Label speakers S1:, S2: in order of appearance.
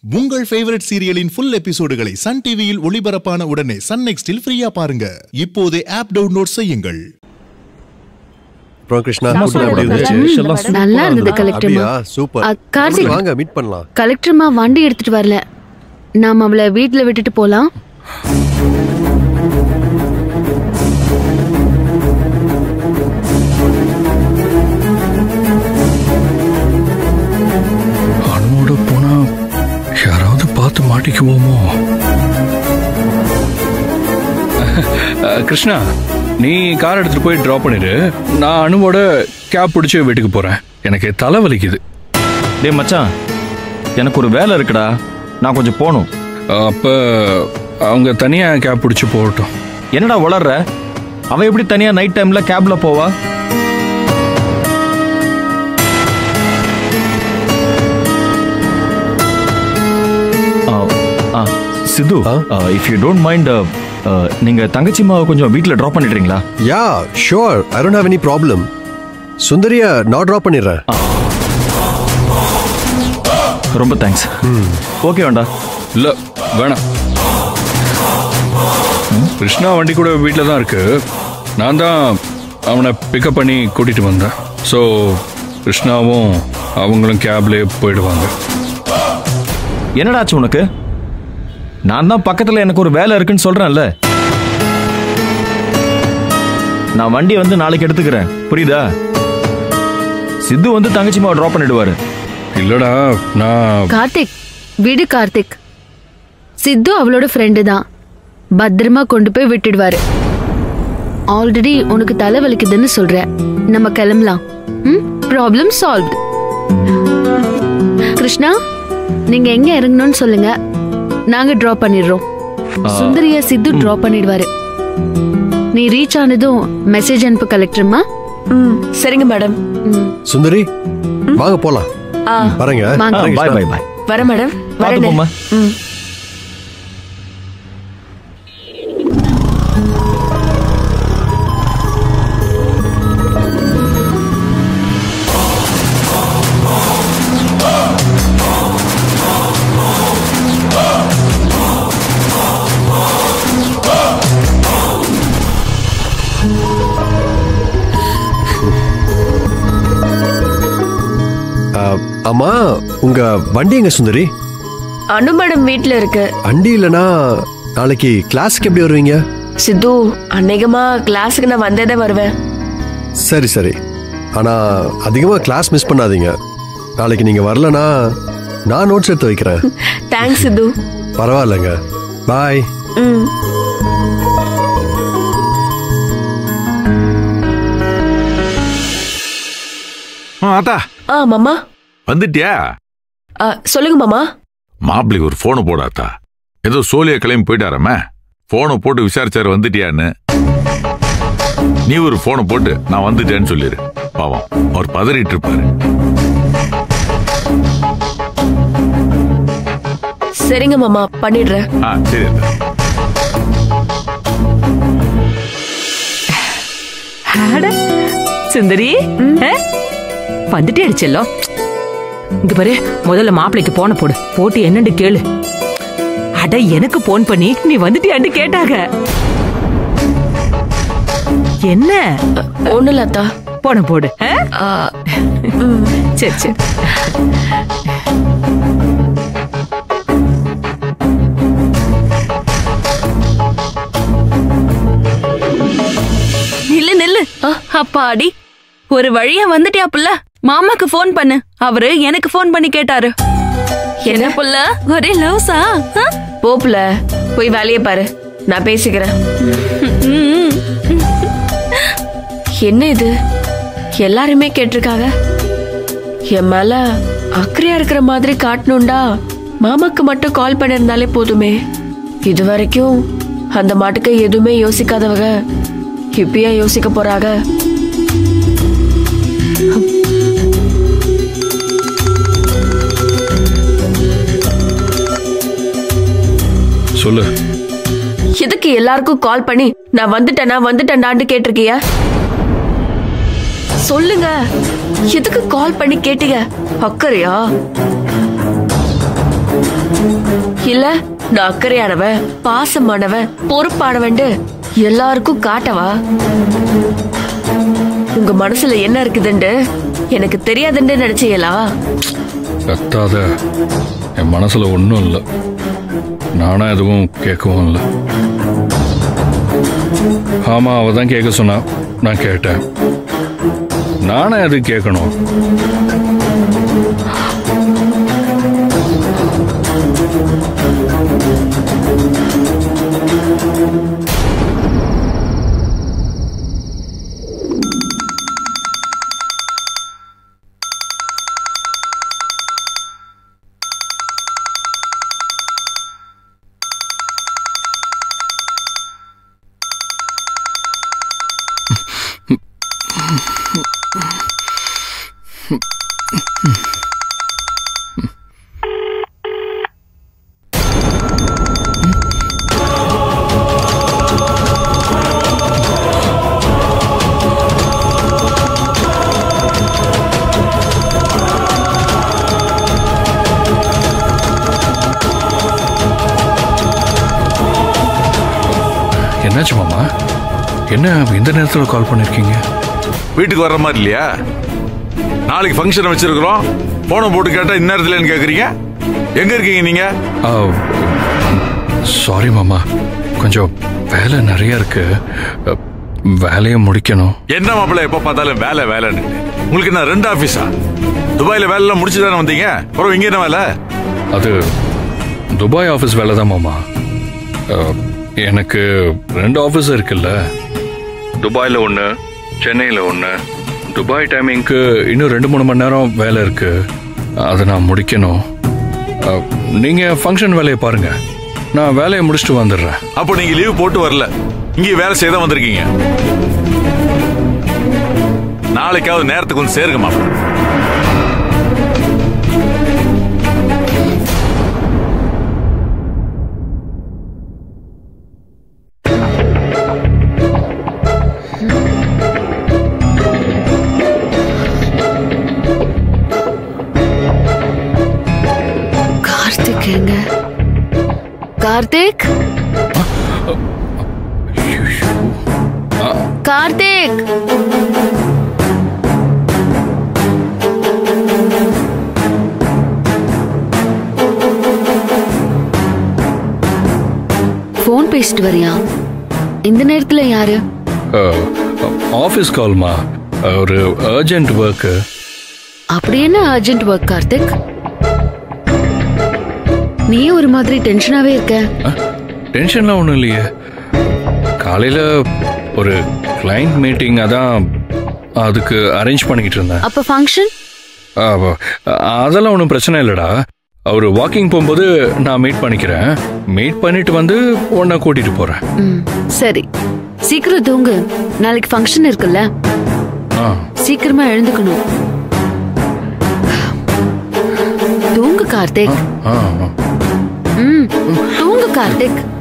S1: உங்கள் ஃபேவரட் சீரியலின் ஃபுல் எபிசோடுகளை சன் டிவியில் ஒளிபரப்பான உடனே சன் நெக்ஸ்டில் ஃப்ரீயா பாருங்க இப்போதே ஆப் டவுன்லோட் செய்யுங்கள்
S2: அப்புறம் கிருஷ்ணா
S3: சாப்பாடு
S2: ஃபுட் எப்படி
S3: நல்லா
S2: இருந்துச்சு
S3: இருந்துச்சு.
S4: நல்லா இருந்தது கலெக்டர்மா
S2: அப்படியா சூப்பர்
S4: அ, கார்த்திக்.
S2: வாங்க மீட் பண்ணலாம்
S4: கலெக்டர்மா வண்டி எடுத்துட்டு வரல நாம அவளை வீட்ல விட்டுட்டு போலாம்
S5: அனுவோட போனா யாராவது பார்த்து மாட்டிக்குவோமோ அஹ், கிருஷ்ணா நீ கார் எடுத்துட்டு போய் டிராப் பண்ணிடு நான் அனுவோட கேப் பிடிச்சி வீட்டுக்கு போறேன் எனக்கு தலை வலிக்குது
S6: டேய் மச்சான் எனக்கு ஒரு வேலை இருக்குடா நான் கொஞ்சம் போகணும்
S5: அப்ப அவங்க தனியா கேப் பிடிச்சி போகட்டும்
S6: என்னடா வளர்ற அவ எப்படி தனியா நைட் டைம்ல கேப்ல போவா ஆ, ஆ, Sidhu if you don't mind நீங்க தங்கச்சிமாவை கொஞ்சம் வீட்டில் ட்ராப் பண்ணிடுறீங்களா
S2: yeah sure I don't have any problem சுந்தரியா நான் ட்ராப் பண்ணிடுறேன்
S6: ரொம்ப தேங்க்ஸ் ஓகே வேண்டா
S5: இல்ல வேணாம் கிருஷ்ணா வண்டி கூட வீட்டில் தான் இருக்கு நான் தான் அவனை பிக்கப் பண்ணி கூட்டிட்டு வந்தேன் ஸோ கிருஷ்ணாவும் அவங்களும் கேப்லேயே போயிடுவாங்க
S6: என்னடாச்சு உனக்கு நான் தான் பக்கத்துல எனக்கு ஒரு வேலை இருக்குன்னு சொல்றேன்ல நான் வண்டி வந்து நாளைக்கு எடுத்துக்கிறேன் புரியுதா சித்து வந்து தங்கச்சிமாவை ட்ராப் பண்ணிடுவாரு
S5: இல்லடா நான்
S4: கார்த்திக் விடு கார்த்திக் சித்து அவளோட ஃப்ரெண்டு தான் பத்திரமா கொண்டு போய் விட்டுடுவாரு ஆல்ரெடி உனக்கு தலை வலிக்குதுன்னு சொல்ற நம்ம கிளம்பலாம் ம் ப்ராப்ளம் சால்வ்ட் கிருஷ்ணா நீங்க எங்க இறங்கணும்னு சொல்லுங்க நாங்க டிராப் பண்ணிடுறோம் சுந்தரிய சித்து டிராப் பண்ணிடுவாரு நீ ரீச் ஆனதும் மெசேஜ் அனுப்பு கலெக்டர்மா
S3: ம் சரிங்க மேடம்
S4: ம்
S2: சுந்தரி வாங்க போலாம்
S3: ஆ
S2: வரேங்க
S4: வாங்க.
S2: வரேன்
S6: பாய்
S2: கிருஷ்ணா.
S6: பாய் பாய்
S3: வர மேடம்
S6: பார்த்து
S3: வரேன்
S6: போம்மா.
S3: ம்
S2: ஆ, ஆமா உங்க வண்டி எங்க சுந்தரி
S3: அனு மேடம் வீட்ல இருக்கு
S2: வண்டி இல்லனா நாளைக்கு கிளாஸ்க்கு எப்படி வருவீங்க
S3: சித்து அநேகமா கிளாஸுக்கு நான் வந்தே தான் வருவேன்
S2: சரி சரி ஆனா அதிகமா கிளாஸ் மிஸ் பண்ணாதீங்க நாளைக்கு நீங்க வரலனா நான் நோட்ஸ் எடுத்து வைக்கிறேன்
S3: தேங்க்ஸ் சித்து
S2: பரவாயில்லைங்க பாய்
S3: ம்
S7: ஆ, அத்தா
S3: ஆ மாமா
S7: வந்துட்டியா
S3: ஆ, சொல்லுங்க மாமா
S7: மாப்பிளைக்கு ஒரு போனை போடாத்தா ஏதோ சோழியா கிளம்பி போயிட்டாராம போனை போட்டு விசாரிச்சாரு வந்துட்டியான்னு நீ ஒரு போனை போட்டு நான் வந்துட்டேன்னு சொல்லிரு பாவம் அவர் பதறிட்டு இருப்பாரு
S3: சரிங்க மாமா பண்ணிடுறேன்
S7: ஆ சரி அத்தா
S8: அட, சுந்தரி ஆ? வந்துட்டே செல்லம் இங்க பாரு முதல்ல மாப்பிளைக்கு போன போடு போட்டு என்னன்னு கேளு அட எனக்கு போன் பண்ணி நீ வந்துட்டியான்னு கேட்டாங்க என்ன
S3: ஒண்ணு லதா
S8: போன போடு ஆ?
S3: ஆ, ம்,
S8: சரி சரி
S9: நில்லு நில்லு அப்பாடி ஒரு வழியா வந்துட்டியா புள்ள மாமாக்கு ஃபோன் பண்ணு அவரு எனக்கு ஃபோன் பண்ணி கேட்டாரு என்ன புள்ள ஒரே லவ்ஸா
S3: போப்புல போய் வேலையை பாரு நான் பேசிக்கிறேன் என்ன இது எல்லாருமே கேட்டிருக்காங்க என் மேல அக்கறையா இருக்கிற மாதிரி காட்டணும்டா மாமாக்கு மட்டும் கால் பண்ணிருந்தாலே போதுமே இது வரைக்கும் அந்த மாட்டுக்கு எதுவுமே யோசிக்காதவங்க இப்பயா யோசிக்க போறாங்க
S5: சொல்லு
S3: எதுக்கு எல்லாருக்கும் கால் பண்ணி நான் வந்துட்டேனா வந்துட்டேன்டான்னு கேட்டிருக்கிய சொல்லுங்க எதுக்கு கால் பண்ணி கேட்டீங்க அக்கறையா இல்ல நான் அக்கறையானவன் பாசமானவன் பொறுப்பானவன்ட்டு எல்லாருக்கும் காட்டவா உங்க மனசுல என்ன இருக்குதுண்டு எனக்கு தெரியாதுன்னு நினைச்சீங்களா
S5: கத்தாத என் மனசுல ஒன்றும் இல்லை நானா எதுவும் கேட்கவும் இல்லை ஆமா அவ தான் கேட்க சொன்னா நான் கேட்டேன் நானே அது கேட்கணும் என்னாச்சு மாமா என்ன இந்த நேரத்தில் கால் பண்ணிருக்கீங்க
S7: வீட்டுக்கு வர்ற மாதிரி இல்லையா நாளைக்கு ஃபங்க்ஷன் வச்சிருக்கிறோம் போனை போட்டு கேட்டா இந்நேரத்துலன்னு கேக்குறீங்க எங்க இருக்கீங்க நீங்க
S5: சாரி மாமா கொஞ்சம் வேலை நிறைய இருக்கு அ, வேலையை முடிக்கணும்
S7: என்ன மாப்பிள்ள எப்ப பார்த்தாலும் வேலை வேலைன்னு உங்களுக்கு என்ன ரெண்டு ஆபீஸா துபாயில வேலை எல்லாம் முடிச்சு தானே வந்தீங்க அப்புறம் இங்க என்ன வேலை
S5: அது துபாய் ஆஃபீஸ் வேலை தான் மாமா அ, எனக்கு ரெண்டு ஆஃபீஸ் இருக்குல்ல துபாயில் ஒன்று சென்னையில் ஒன்று துபாய் டைமிங்க்கு இன்னும் ரெண்டு மூணு மணி நேரம் வேலை இருக்கு அதை நான் முடிக்கணும் அ, நீங்க ஃபங்க்ஷன் வேலையை பாருங்க நான் வேலையை முடிச்சுட்டு வந்துடுறேன்
S7: அப்போ நீங்க லீவ் போட்டு வரல இங்கே வேலை செய்ய தான் வந்திருக்கீங்க நாளைக்காவது நேரத்துக்கு வந்து சேருங்க மாப்பிள்ள
S4: கார்த்திக் எங்க கார்த்திக் கார்த்திக் ஃபோன் பேசிட்டு வரியா இந்த நேரத்துல யாரு
S5: ஆஃபீஸ் கால்மா ஒரு அர்ஜென்ட் ஒர்க்கு
S4: அப்படி என்ன அர்ஜென்ட் ஒர்க் கார்த்திக் நீ ஒரு மாதிரி டென்ஷனாவே இருக்க
S5: டென்ஷன்லாம் ஒன்றும் இல்லையே காலையில் ஒரு கிளைண்ட் மீட்டிங் அதான் அதுக்கு அரேஞ்ச் பண்ணிக்கிட்டு இருந்தேன்
S4: அப்ப ஃபங்க்ஷன்
S5: ஆ, வ- அதெல்லாம் ஒன்றும் பிரச்சனை இல்லைடா அவர் வாக்கிங் போகும்போது நான் மீட் பண்ணிக்கிறேன் மீட் பண்ணிட்டு வந்து உன்னை கூட்டிட்டு போறேன்
S4: ம் சரி சீக்கிரம் தூங்கு நாளைக்கு ஃபங்க்ஷன் இருக்குல்ல
S5: ஆ
S4: சீக்கிரமா எழுந்துக்கணும் தூங்கு கார்த்திக்
S5: ஆ ஆ.
S4: ம் தூங்கு கார்த்திக்